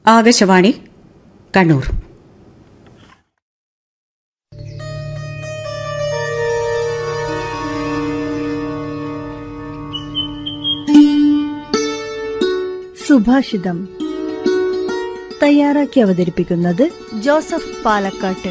ആകാശവാണി കണ്ണൂർ സുഭാഷിതം തയ്യാറാക്കി അവതരിപ്പിക്കുന്നത് ജോസഫ് പാലക്കാട്ട്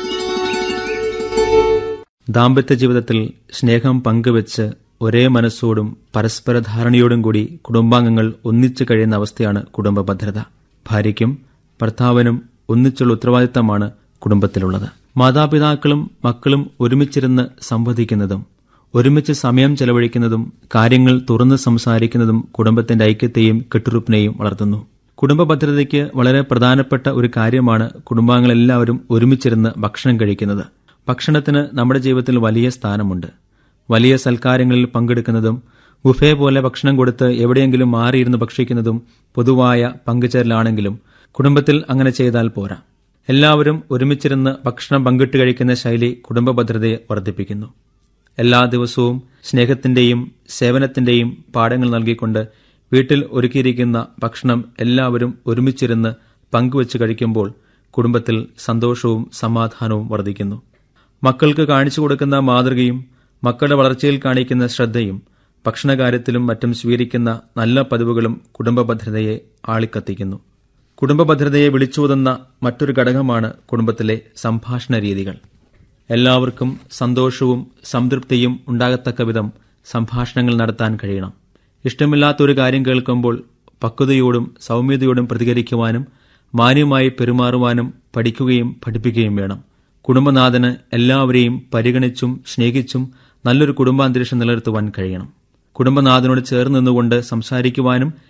ദാമ്പത്യ ജീവിതത്തിൽ സ്നേഹം പങ്കുവെച്ച് ഒരേ മനസ്സോടും പരസ്പര ധാരണയോടും കൂടി കുടുംബാംഗങ്ങൾ ഒന്നിച്ചു കഴിയുന്ന അവസ്ഥയാണ് കുടുംബ ഭദ്രത ഭാര്യയ്ക്കും ഭർത്താവിനും ഒന്നിച്ചുള്ള ഉത്തരവാദിത്തമാണ് കുടുംബത്തിലുള്ളത് മാതാപിതാക്കളും മക്കളും ഒരുമിച്ചിരുന്ന് സംവദിക്കുന്നതും ഒരുമിച്ച് സമയം ചെലവഴിക്കുന്നതും കാര്യങ്ങൾ തുറന്ന് സംസാരിക്കുന്നതും കുടുംബത്തിന്റെ ഐക്യത്തെയും കെട്ടുറുപ്പിനെയും വളർത്തുന്നു കുടുംബ ഭദ്രതയ്ക്ക് വളരെ പ്രധാനപ്പെട്ട ഒരു കാര്യമാണ് കുടുംബാംഗങ്ങളെല്ലാവരും ഒരുമിച്ചിരുന്ന് ഭക്ഷണം കഴിക്കുന്നത് ഭക്ഷണത്തിന് നമ്മുടെ ജീവിതത്തിൽ വലിയ സ്ഥാനമുണ്ട് വലിയ സൽക്കാരങ്ങളിൽ പങ്കെടുക്കുന്നതും ബുഫേ പോലെ ഭക്ഷണം കൊടുത്ത് എവിടെയെങ്കിലും മാറിയിരുന്ന് ഭക്ഷിക്കുന്നതും പൊതുവായ പങ്കുചേരലാണെങ്കിലും കുടുംബത്തിൽ അങ്ങനെ ചെയ്താൽ പോരാ എല്ലാവരും ഒരുമിച്ചിരുന്ന് ഭക്ഷണം പങ്കിട്ട് കഴിക്കുന്ന ശൈലി കുടുംബ ഭദ്രതയെ വർദ്ധിപ്പിക്കുന്നു എല്ലാ ദിവസവും സ്നേഹത്തിന്റെയും സേവനത്തിന്റെയും പാഠങ്ങൾ നൽകിക്കൊണ്ട് വീട്ടിൽ ഒരുക്കിയിരിക്കുന്ന ഭക്ഷണം എല്ലാവരും ഒരുമിച്ചിരുന്ന് പങ്കുവച്ച് കഴിക്കുമ്പോൾ കുടുംബത്തിൽ സന്തോഷവും സമാധാനവും വർദ്ധിക്കുന്നു മക്കൾക്ക് കാണിച്ചു കൊടുക്കുന്ന മാതൃകയും മക്കളുടെ വളർച്ചയിൽ കാണിക്കുന്ന ശ്രദ്ധയും ഭക്ഷണകാര്യത്തിലും മറ്റും സ്വീകരിക്കുന്ന നല്ല പതിവുകളും കുടുംബ ഭദ്രതയെ ആളിക്കത്തിക്കുന്നു കുടുംബ ഭദ്രതയെ വിളിച്ചോതുന്ന മറ്റൊരു ഘടകമാണ് കുടുംബത്തിലെ സംഭാഷണ രീതികൾ എല്ലാവർക്കും സന്തോഷവും സംതൃപ്തിയും ഉണ്ടാകത്തക്ക വിധം സംഭാഷണങ്ങൾ നടത്താൻ കഴിയണം ഇഷ്ടമില്ലാത്തൊരു കാര്യം കേൾക്കുമ്പോൾ പക്വതയോടും സൗമ്യതയോടും പ്രതികരിക്കുവാനും മാന്യമായി പെരുമാറുവാനും പഠിക്കുകയും പഠിപ്പിക്കുകയും വേണം കുടുംബനാഥന് എല്ലാവരെയും പരിഗണിച്ചും സ്നേഹിച്ചും നല്ലൊരു കുടുംബാന്തരീക്ഷം നിലനിർത്തുവാൻ കഴിയണം കുടുംബനാഥനോട് ചേർന്ന് നിന്നുകൊണ്ട് സംസാരിക്കുവാനും